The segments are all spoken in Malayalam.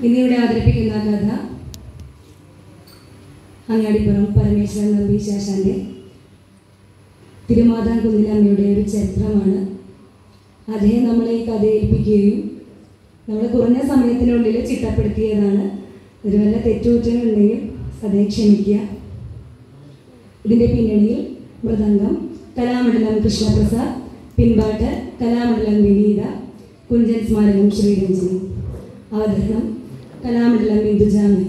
ഇന്നിവിടെ അവതരിപ്പിക്കുന്ന കഥ അങ്ങാടിപ്പുറം പരമേശ്വരൻ നമ്പീശാശാന്റെ തിരുമാതാംകുന്നിലമ്മയുടെ ഒരു ചരിത്രമാണ് അദ്ദേഹം നമ്മളെ ഈ കഥ ഏൽപ്പിക്കുകയും നമ്മൾ കുറഞ്ഞ സമയത്തിനുള്ളിൽ ചിട്ടപ്പെടുത്തിയതാണ് ഒരു വല്ല തെറ്റുകുറ്റങ്ങളുണ്ടെങ്കിൽ അതേ ക്ഷമിക്കുക ഇതിൻ്റെ പിന്നണിയിൽ മൃദംഗം കലാമണ്ഡലം കൃഷ്ണപ്രസാദ് പിൻപാട്ട് കലാമണ്ഡലം വിനീത കുഞ്ചൻ സ്മാരകം ശ്രീരഞ്ജനി അവതരണം കലാമണ്ഡലം ഇന്ദുജാമേന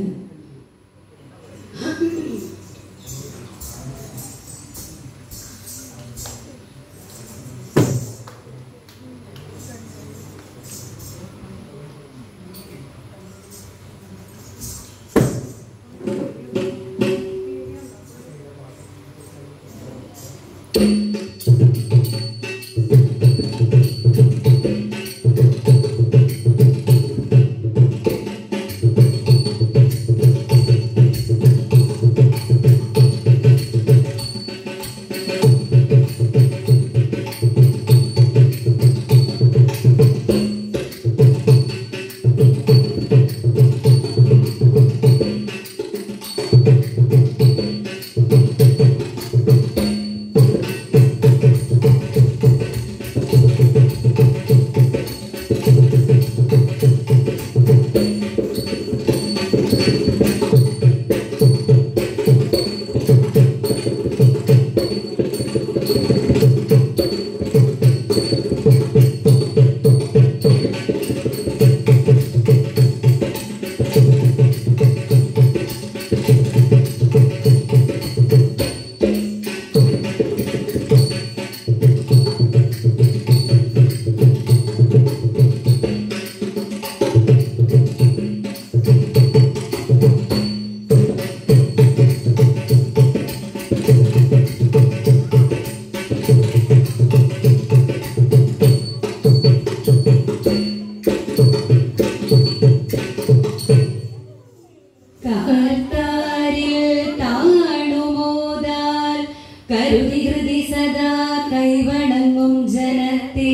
കാർത്താരിൽ താണുമോതാൽ കരുതി ഹൃദി സദാ കൈവണങ്ങും ജനത്തെ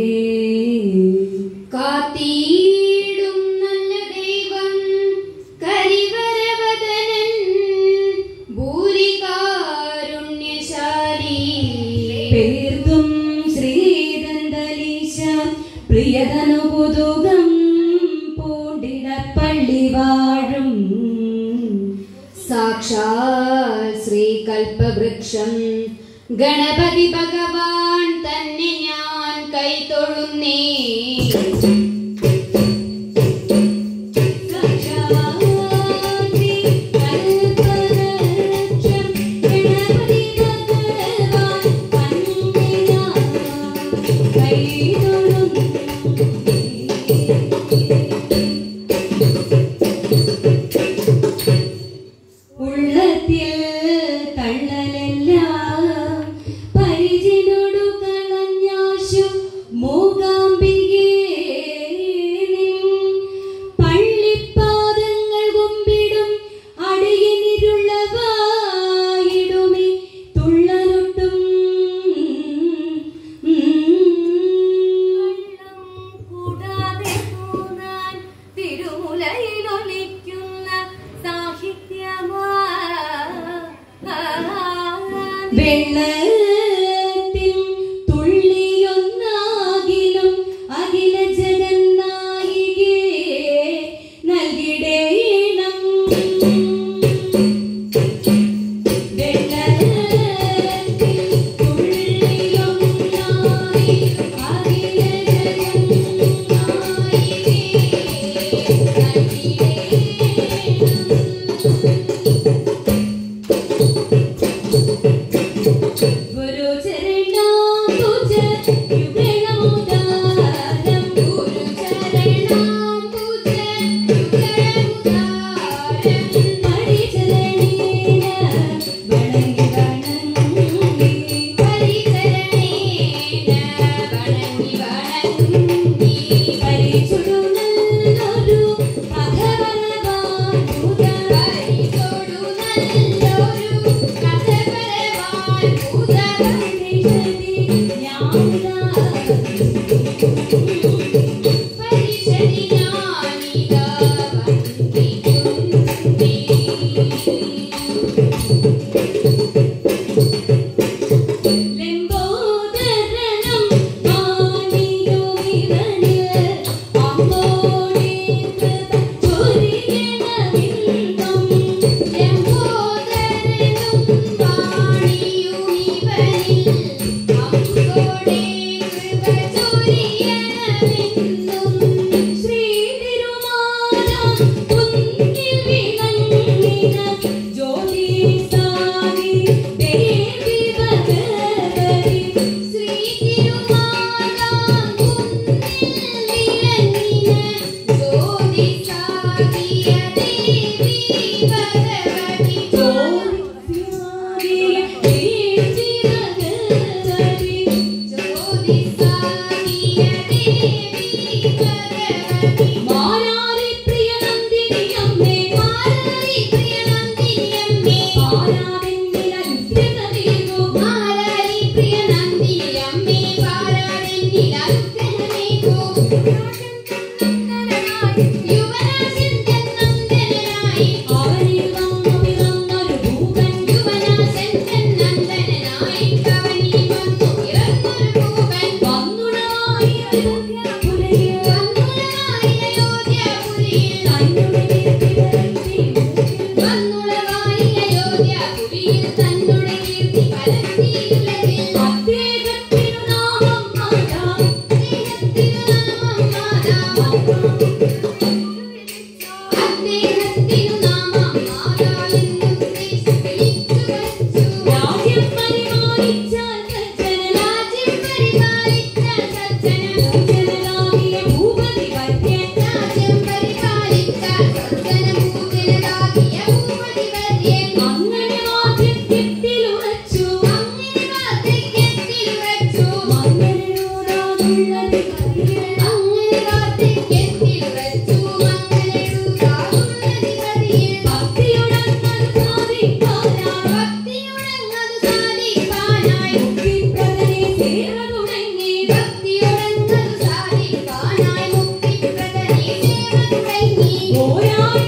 കാത്തിയിടും നല്ല ദൈവം കരിവരവദനൻ ഭൂരികാരുണ്യശാലി പേർത്തും ശ്രീദന്തലീശ പ്രിയതനുപുതുകം പൂണ്ടിട പള്ളി വാഴും സാക്ഷാൽ ശ്രീകൽപവൃക്ഷം ഗണപതി ഭഗവാൻ തന്നെ ഞാൻ കൈതൊഴുന്നേ സാക്ഷാത്രി കൽപ്പവൃക്ഷം ഗണപതി ഭഗവാൻ പണ്ടിനാ കൈതൊഴുന്നേ. ഉള്ളത്തിൽ തള്ളലെല്ലാം പരിചിനോടു കളഞ്ഞാശു മൂകാംബികേ നിൻ പള്ളിപ്പാദങ്ങൾ കുമ്പിടും അടിയനിരുള്ളവായിടുമേ തുള്ളലൊട്ടും കൂടാതെ തോന്നാൻ തിരുമുലയിലൊലിക്കുന്ന സാഹിത്യമാ വെള്ളത്തിൽ തുള്ളിയൊന്നാകിലും അഖില ജഗന്നായികേ നൽകിടേണം വെള്ളത്തിൽ തുള്ളിയൊന്നായി അഖില ജഗന്നായികേ നൽകിടേണം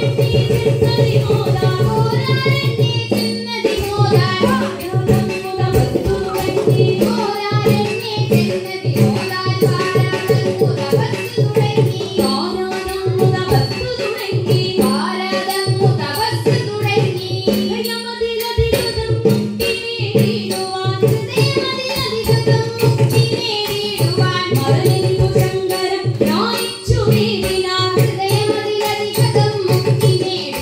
ശങ്കരം നായിച്ചു വീടിനാൻ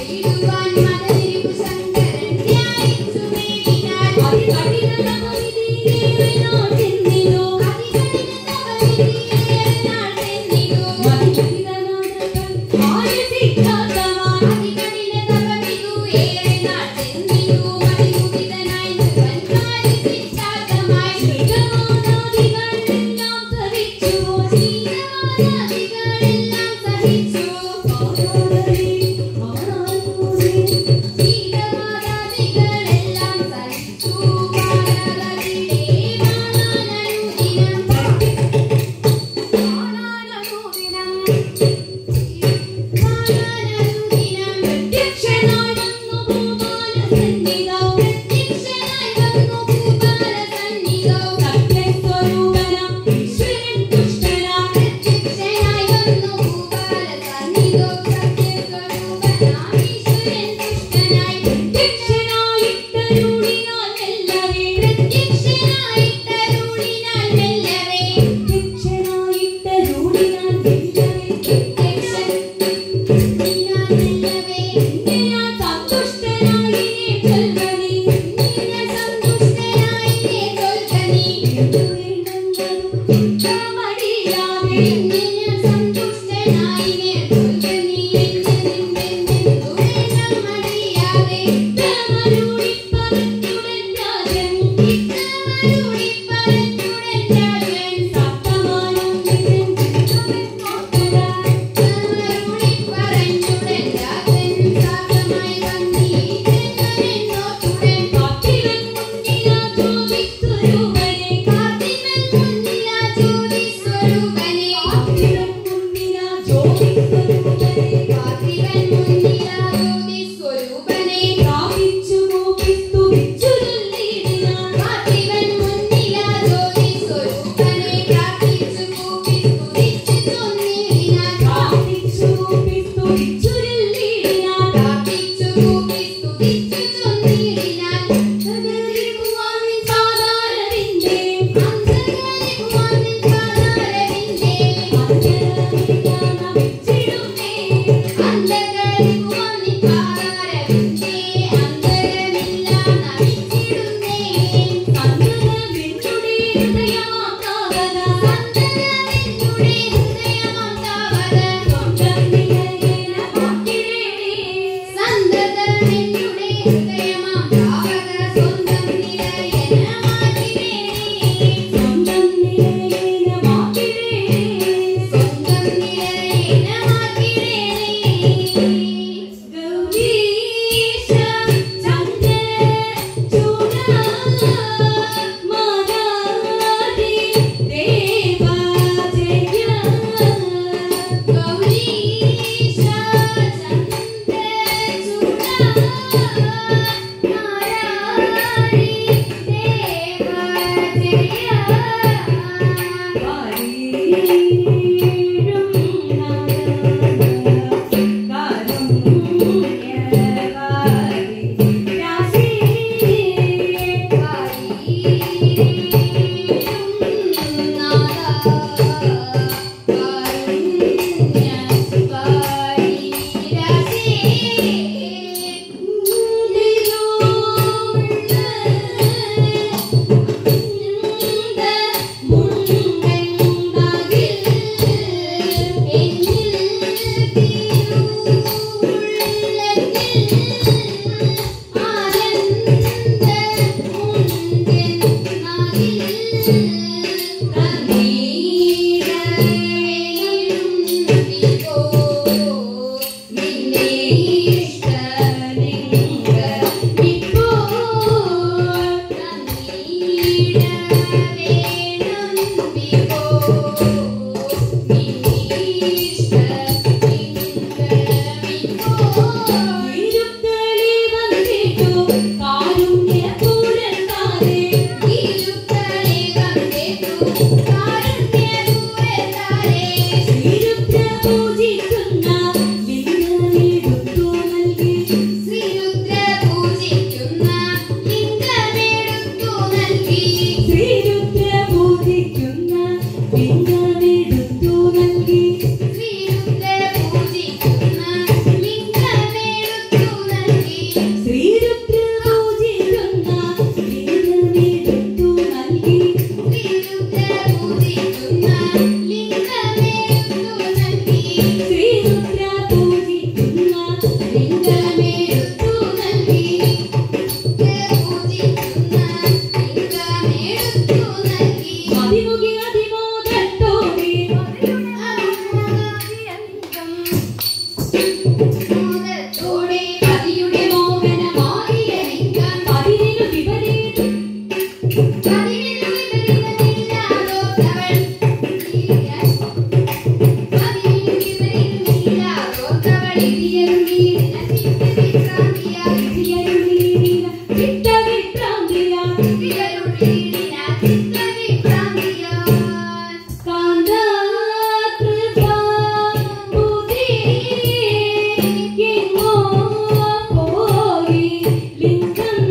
മോദത്തോടെ പതിയുടെ മോഹനമാകിയ ലിംഗം അതിനു വിപരീതം പതിവിനു വിപരീതമില്ലാതോർത്തവൾ പതിവിനു വിപരീതമില്ലാതോർത്തവൾ ഇതിയരുളീടിന ചിത്തവിഭ്രാന്തിയായി വിധിയരുളീടിന ചിത്തവിഭ്രാന്തിയാൽ ഇതിയരുളീടിന ചിത്തവിഭ്രാന്തിയായി കാന്താകൃപാ ബുദ്ധി എങ്ങോ പോയി ലിംഗം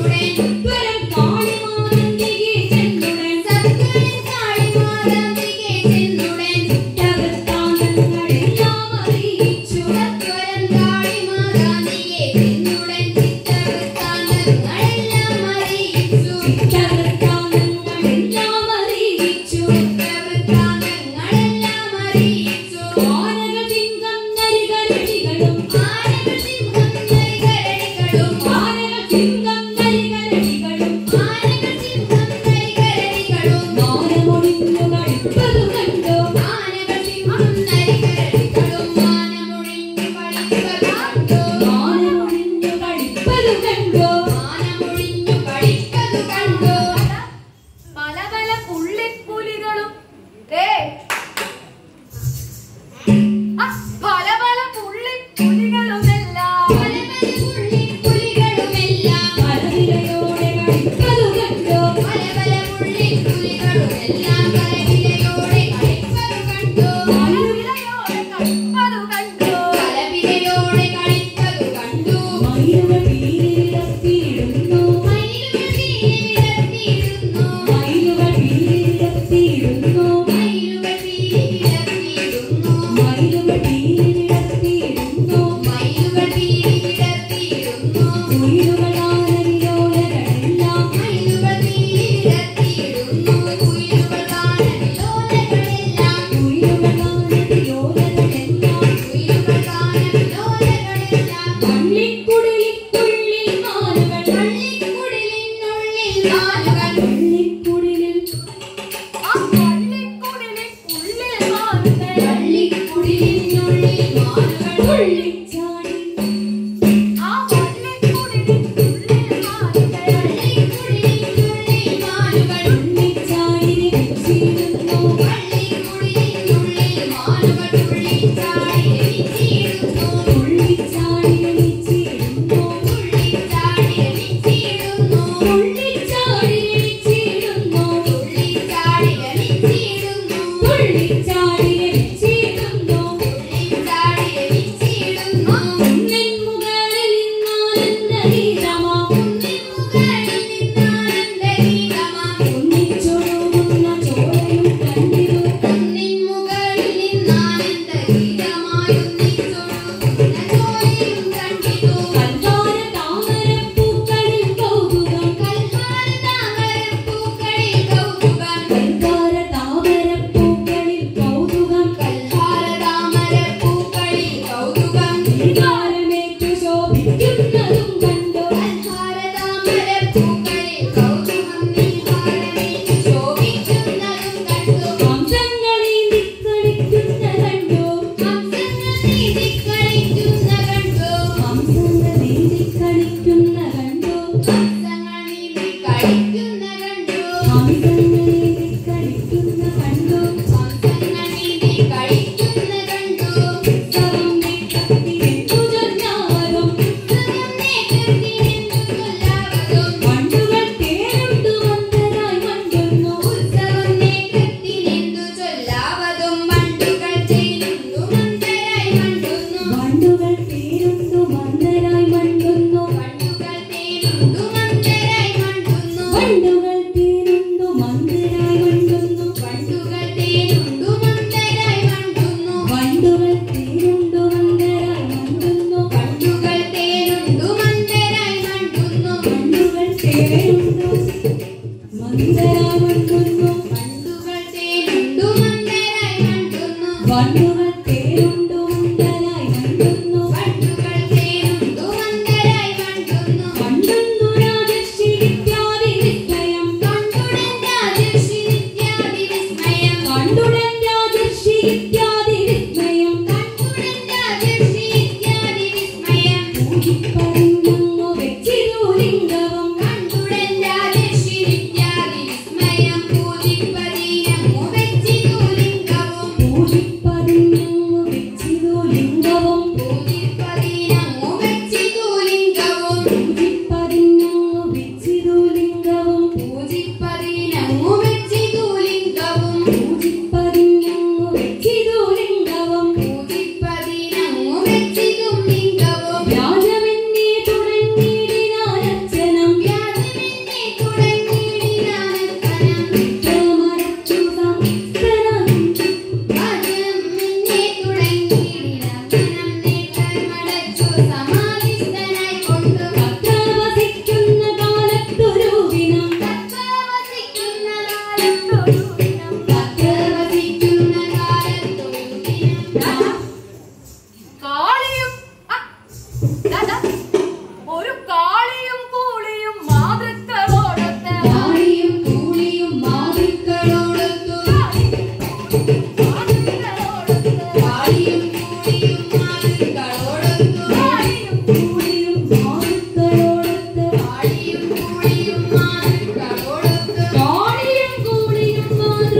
കാളിമാതന്തികെ പള്ളിക്കുടിലിൽ ആ പള്ളിക്കുടിലിൽ ഉള്ളിൽ മാറുകൾ പള്ളിക്കുടിലിനുള്ളിൽ മാനുകൾ തുള്ളിച്ചാടി ആ പള്ളിക്കുടിലിൽ ഉള്ളിൽ മാറുകൾ പള്ളിക്കുടിലിനുള്ളിൽ മാനുകൾ തുള്ളിച്ചാടി രക്ഷിച്ചിരുന്നു പള്ളിക്കുടിലിനുള്ളിൽ മാനുകൾ തുള്ളിച്ചാടി രമിച്ചിടുന്നു തുള്ളിച്ചാടി രക്ഷിച്ചിരുന്നു തുള്ളിച്ചാടി രമിച്ചിടുന്നു തുള്ളിച്ചാടി രക്ഷിച്ചിരുന്നു തുള്ളിച്ചാടി രമിച്ചിടുന്നു തുള്ളിച്ചാടി രക്ഷിച്ചിരുന്നു തുള്ളിച്ചാടി രമിച്ചിടുന്നു കുന്നിൻ മുകളിൽ നിന്നാനന്ദഗീതമാ കുന്നിൻ മുകളിൽ നിന്നാനന്ദഗീതമാം ഒന്നിച്ചൊഴുകുന്ന ചോരയും കണ്ടിരു കുന്നിൻ മുകളിൽ നിന്നാനന്ദഗീതമായൊന്നിച്ചൊഴുകുന്ന ചോരയും കണ്ടിതു കൽവാര താമരപ്പൂക്കളിൽ കൗതുകം കൽഹാര താമരപ്പൂക്കളിൽ കൗതുകം കൽവാര താമരപ്പൂക്കളിൽ കൗതുകം കൽഹാര താമരപ്പൂക്കളിൽ കൗതുകം വികാരമേറ്റു ശോഭിക്കുന്നതും കണ്ടു കൽഹാര താമരപ്പൂക്കളിൽ കൗതുകം നീഹാരമേറ്റു ശോഭിക്കുന്നതും കണ്ടു ഹംസങ്ങളെ നിക്കളിക്കുന്ന കണ്ടു ഹംസങ്ങൾ നീതിക്കളിക്കുന്ന കണ്ടു ഹംസങ്ങൾ നീന്തിക്കളിക്കുന്ന കണ്ടു ഹംസങ്ങൾ നീതിക്കളിക്കുന്ന കണ്ടു ഹംസങ്ങൾ നീന്തിക്കളിക്കുന്ന കണ്ടു ഹംസങ്ങൾ നീതിക്കളിക്കുന്ന കണ്ടു ഉത്സവം നേട്ടത്തിലെത്തു ചൊല്ലാവതും ഉത്സവം നേട്ടത്തിനെന്തു ചൊല്ലാവതും വണ്ടുകൾ തേരുണ്ടു വന്നതായി മണ്ടുന്നു ഉത്സവം നേട്ടത്തിനെന്തു ചൊല്ലാവതും വണ്ടുകൾ ചേരുന്നു മന്ദരായി മണ്ടുന്നു വണ്ടുകൾ തേരുണ്ടു മന്ദരായി മണ്ടുന്നു വണ്ടുകൾ തേരുന്നു മന്ദരായി മണ്ടുന്നു വണ്ടുകൾ തേരുണ്ടു മന്ദരായി മണ്ടുന്നു വണ്ടുകൾ തേരുന്നു മന്ദരായി മണ്ടുന്നു വണ്ടുകൾ തേരുണ്ടു മന്ദരായി മണ്ടുന്നു വണ്ടുകൾ തേരുന്നു മന്ദരായി മണ്ടുന്നു വണ്ടുകൾ തേരുണ്ടു മന്ദരായി മണ്ടുന്നു വണ്ടുകൾ തേരുന്നു മന്ദരായി മണ്ടുന്നു വണ്ടുകൾ തേരുണ്ടു മന്ദരായി മണ്ടുന്നു വണ്ടുകൾ തേരുന്നു മന്ദരായി മണ്ടുന്നു മണ്ടുന്നു രാജർഷി വിദ്യാതി വിസ്മയം കണ്ടുടൻ രാജർഷി നിത്യാദി വിസ്മയം കണ്ടുടൻ രാജർഷി വിദ്യാതി വിസ്മയം കണ്ടുടൻ രാജർഷി നിത്യാദി വിസ്മയം പൂജിപ്പറിഞ്ഞങ്ങു വെച്ചിരു ലിംഗവും കണ്ടുടൻ രാജർഷി നിത്യാദി വിസ്മയം പൂജിപ്പതിനങ്ങു വെച്ചിതു ലിംഗവും പൂജിപ്പറിഞ്ഞങ്ങു വെച്ചിരു ലിംഗവും പൂജിപ്പതിനങ്ങു വെച്ചിതു ലിംഗവും പൂജിപ്പറിഞ്ഞങ്ങു വെച്ചിരു ലിംഗവും പൂജിപ്പതിനങ്ങു വെച്ചിതു ലിംഗവും പൂജിപ്പറിഞ്ഞങ്ങു വെച്ചിരു ലിംഗവും പൂജിപ്പതിനങ്ങു വെച്ചിതും ലിംഗവും വ്യാജമെന്നേ തുടങ്ങിയിടിനാനർച്ചനം വ്യാജമെന്നെ തുടങ്ങിയിടിനാനത്തനം വിക്രമരച്ചു സംസ്കരം വ്യാജമെന്നെ തുടങ്ങിയിടിനാനത്തനം നേത്രമടച്ചു സമാധിസ്ഥനായി കൊണ്ടു വസിക്കുന്ന കാലത്തൊരു ദിനം തത്വവസിക്കുന്ന കാലത്തൊരു ദിനം തത്വവസിക്കുന്ന കാലത്തൊരു ദിനം കാളിയും ആ, ദാ, ദാ, ഒരു കാളിയും കൂളിയും മാതൃക്കളോടൊത്ത് കാളിയും കൂളിയും മാതൃക്കളോടൊത്തു മാതൃക്കളോടൊത്ത് കാളിയും കൂളിയും മാതൃക്കളോടൊത്തു കാളിയും കൂളിയും മാറുക്കളോടൊത്ത് കാളിയും കൂളിയും മാതൃക്കളോടൊത്തു കാളിയും കൂളിയും മാറുക്കളോടൊത്ത്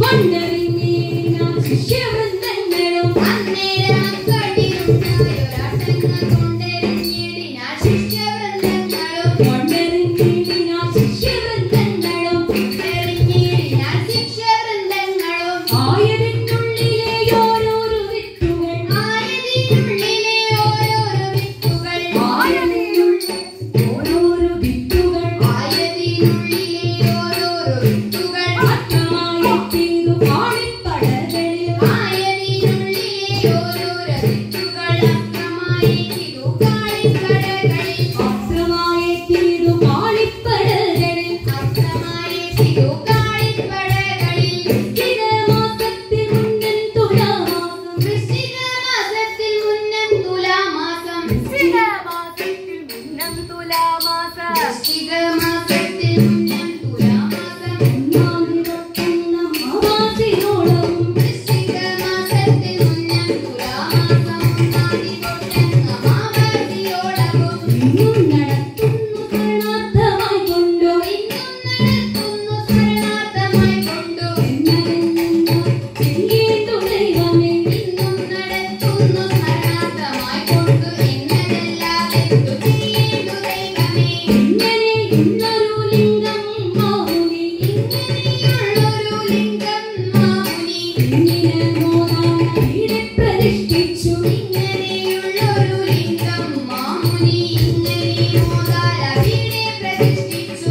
മണ്ണെറിഞ്ഞീടിന ശിഷ്യവൃന്ദങ്ങളും അന്നേരം അക്കടിയുണ്ടായൊരാട്ടങ്ങൾ കൊണ്ടെറിഞ്ഞിടിന ശിഷ്യവൃന്ദങ്ങളും മണ്ണെറിഞ്ഞീടിന ശിഷ്യവൃന്ദങ്ങളും കൊണ്ടെറിഞ്ഞിടിന ശിഷ്യവൃന്ദങ്ങളും ആയതിനുള്ളിലെ ഓരോരോ വിത്തുകൾ ആയതിനുള്ളിലെ ഓരോരോ വിത്തുകൾ ആയതിനുള്ളിലെ ഓരോരോ വിത്തുകൾ ആയതിനുള്ളിലെ ഓരോരോ വിത്തുകൾ ആത്മായെത്തിയതു കാളിപ്പടകളിൽ ആയതിനുള്ളിലെ ഓരോരോ വിത്തുകൾ അക്രമായിരിക്കു കാളിക്കടകളിൽ ആത്മായെത്തിയതു കാളിപ്പടകളിൽ അക്രമായിരിക്കു കാളിക്കടകളിൽ സ്ഥിരമാസത്തിൽ മുന്നൻ തുലാമാസം വൃശ്ചിക മാസത്തിൽ മുന്നം തുലാമാസം വൃശ്ചിക മാസത്തിൽ മുന്നം തുലാമാസം വൃശ്ചിക മാസത്തിൽ മുന്നം തുലാമാസം ഒന്നാതിരൊട്ടുന്ന മാവാസിയോളവും വൃശ്ചിക മാസത്തിൽ മുന്നം തുലാമാസം ഒന്നാതി തൊട്ടെന്ന മാവാസിയോളവും ഇന്നും നടത്തുന്നു പ്രണാർത്ഥമായി കൊണ്ടോ ഇന്നും നടത്തുന്നു സ്വർണ്ണാർത്ഥമായി കൊണ്ടു ചെങ്കേട്ടു ദൈവമേ ഇന്നും നടത്തുന്നു സ്വർണ്ണാർത്ഥമായി കൊണ്ടു എന്നതല്ലാതെന്തു ചെയ്യേണ്ടു ദൈവമേ ഇങ്ങനെയുള്ളൊരു ലിംഗം മാമുനി ഇങ്ങനെയുള്ളൊരു ലിംഗം മാമുനി ഇങ്ങനെ മോദാന വീടെ പ്രതിഷ്ഠിച്ചു ഇങ്ങനെയുള്ളൊരു ലിംഗം മാമുനി ഇങ്ങനെ മോദാല വീടെ പ്രതിഷ്ഠിച്ചു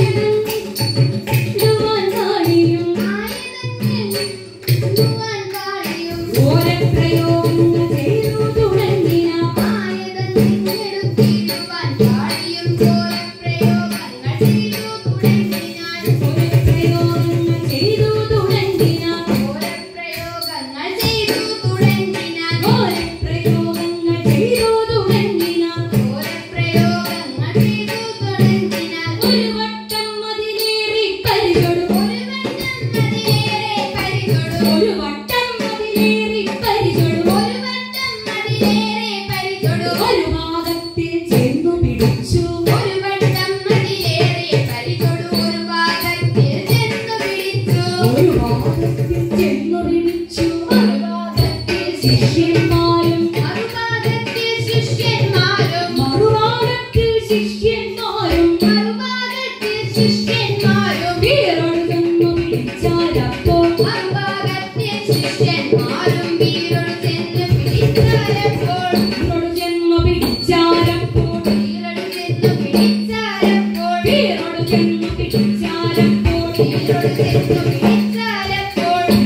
ഇടുവാൻ കാണിയും ആയതങ്ങൾ കാളിയും ഓരപ്രയോഗങ്ങൾ ചെയ്തു തുടങ്ങിന ആയതങ്ങളെടുത്തിടുവാൻ കാളിയും ചോരപ്രയോഗങ്ങൾ ചെയ്തു തുടങ്ങിനാൽ ഓരപ്രയോഗങ്ങൾ ചെയ്തു തുടങ്ങിന ചോരപ്രയോഗങ്ങൾ ചെയ്തു തുടങ്ങിനാൽ ഓരപ്രയോഗങ്ങൾ ചെയ്തു തുടങ്ങിന ചോരപ്രയോഗങ്ങൾ ചെയ്തു തുടങ്ങിനാൽ ഒരു വട്ടം അതിലേറി പരിചൊടു ഒരു വട്ടം അതിലേറെ പരിചൊടു ഒരു വട്ടം അതിലേറി പരിചൊടു ഒരു വട്ടം അതിലേറെ പരിചൊടു ഒരു ഭാഗത്തിൽ ചെന്നു പിടിച്ചു ഒരു വട്ടം അതിലേറെ പരിചൊടു ഒരു ഭാഗത്തിൽ ചെന്നു പിടിച്ചു ഒരു ഭാഗത്തിൽ ചെന്നു പിടിച്ചു ഒരു ഭാഗത്തിൽ ശിഷ്യന്മാരും മറുഭാഗത്തിൽ ശിഷ്യന്മാരും മറുഭാഗത്തിൽ ശിഷ്യന്മാരും മറുഭാഗത്തിൽ ശിഷ്യന്മാരും വീരോട് ചെന്നു പിടിച്ചാലപ്പോൾ മറുഭാഗത്തിൽ ശിഷ്യന്മാരും വീരോട് ചെന്ന് പിടിച്ചാലപ്പോൾ വീരോട് ചെന്നു പിടിച്ചാലപ്പോൾ വീരോട് ചെന്ന് പിടിച്ചാലപ്പോൾ വീരോട് ചെന്നു പിടിച്ചാലപ്പോൾ വീരോട് ചെന്ന് പിടിച്ചാലപ്പോൾ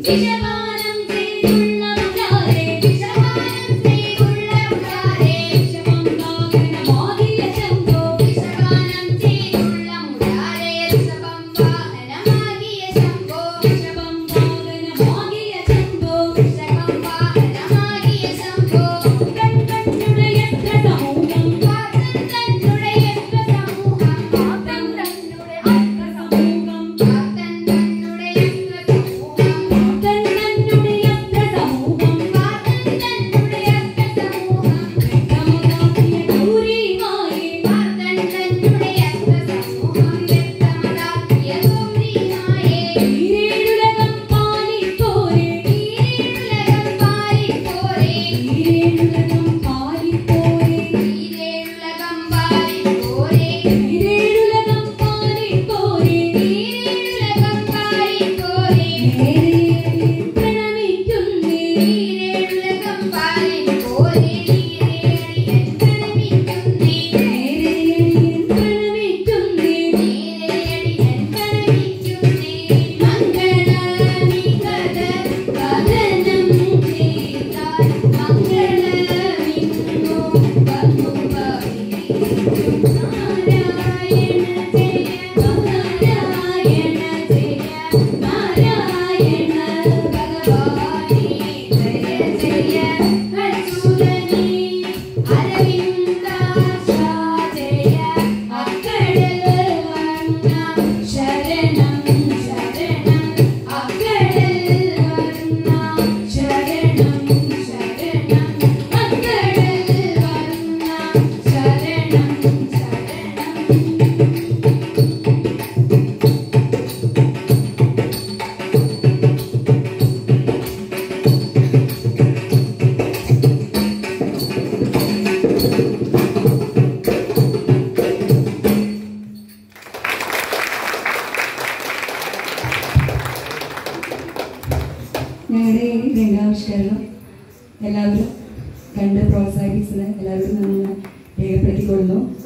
വിഷപാനം ചെയ്തുള്ള മുരാരേ വിഷപാനം ചെയ്തുള്ള മുരാരേ വിഷമംഗാകരമാകിയ ശംഭോ വിഷപാനം ചെയ്തുള്ള മുരാരേ ഋഷഭം വാഹനമാകിയ ശംഭോ വിഷമംഗാകരമാകിയ ശംഭോ ഋഷഭം വാഹനമാകിയ ശംഭോ കൺകണ്ണുടയത്ര സമൂഹം വാസൻ തന്നുടയത്ര സമൂഹം പാത്തൻ തന്നുടെ അത്ര സമൂഹം വാസൻ തന്നുടയത്ര സമൂഹം പാത്തൻ തന്നുടെ അത്ര സമൂഹം വാസൻ തന്നുടയത്ര സമൂഹം വ്യക്തമതാക്കിയ ഗൗരിമായേ വാസൻ തന്നുടയത്ര സമൂഹം വ്യക്തമതാക്കിയ ഗൗരിമായേ ഈരേഴുലകം പാലിപ്പോരേ ഈരേഴുലകം പാലിപ്പോരേ ഈരേഴുലകം പാലിപ്പോരേ ഈരേഴുലകം പാലിപ്പോരേ ഈരേഴുലകം പാലിപ്പോരേ ഈരേഴുലകം പാലിപ്പോരേ നേരെ പ്രണമിക്കുന്നേ ഈരേഴുലകം പാലിപ്പോരേ ഈരേഴിയൻ പ്രണമിക്കുന്നേ നേരെയടിയൻ പ്രണമിക്കുന്നേ ഈരേഴിയൻ പ്രണമിക്കുന്നേ മംഗളമികത കഥനം ചെയ്താൽ മംഗളമിങ്ങോ വന്നു നാരായണ ജയ നാരായണ ജയ നാരായണ ഭഗവാനേ ജയ ജയ അച്യുതനേ അരവിന്ദാക്ഷ ജയ അക്കടൽ വർണ്ണ ശരണം ശരണം അക്കടൽ വർണ്ണ ശരണം ശരണം അക്കടൽ വർണ്ണ ശരണം ശരണം ഞങ്ങളുടെ ഈ രംഗാവിഷ്കരണം എല്ലാവരും കണ്ട് പ്രോത്സാഹിപ്പിച്ചത് എല്ലാവരും നന്ദി രേഖപ്പെടുത്തിക്കൊള്ളുന്നു